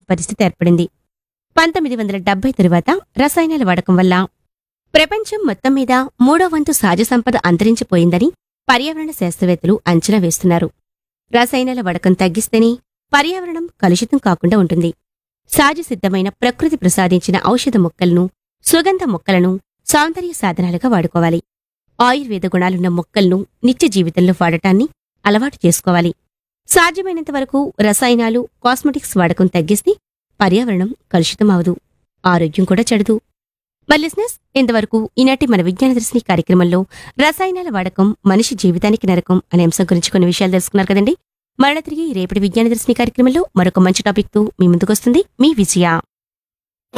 పరిస్థితి ఏర్పడింది పంతొమ్మిది వందల డెబ్బై తరువాత రసాయనాల వాడకం వల్ల ప్రపంచం మొత్తం మీద మూడో వంతు సహజ సంపద అంతరించిపోయిందని పర్యావరణ శాస్త్రవేత్తలు అంచనా వేస్తున్నారు రసాయనాల వాడకం తగ్గిస్తేనే పర్యావరణం కలుషితం కాకుండా ఉంటుంది సహజ సిద్ధమైన ప్రకృతి ప్రసాదించిన ఔషధ మొక్కలను సుగంధ మొక్కలను సౌందర్య సాధనాలుగా వాడుకోవాలి ఆయుర్వేద గుణాలున్న మొక్కలను నిత్య జీవితంలో వాడటాన్ని అలవాటు చేసుకోవాలి సాధ్యమైనంత వరకు రసాయనాలు కాస్మెటిక్స్ వాడకం తగ్గిస్తే పర్యావరణం కలుషితం అవదు ఆరోగ్యం కూడా చెడదు మరి లిస్నెస్ ఇంతవరకు ఈనాటి మన విజ్ఞాన దర్శిని కార్యక్రమంలో రసాయనాల వాడకం మనిషి జీవితానికి నరకం అనే అంశం గురించి కొన్ని విషయాలు తెలుసుకున్నారు కదండి మరణ తిరిగి రేపటి విజ్ఞాన దర్శిని కార్యక్రమంలో మరొక మంచి టాపిక్ తో మీ ముందుకొస్తుంది మీ విజయ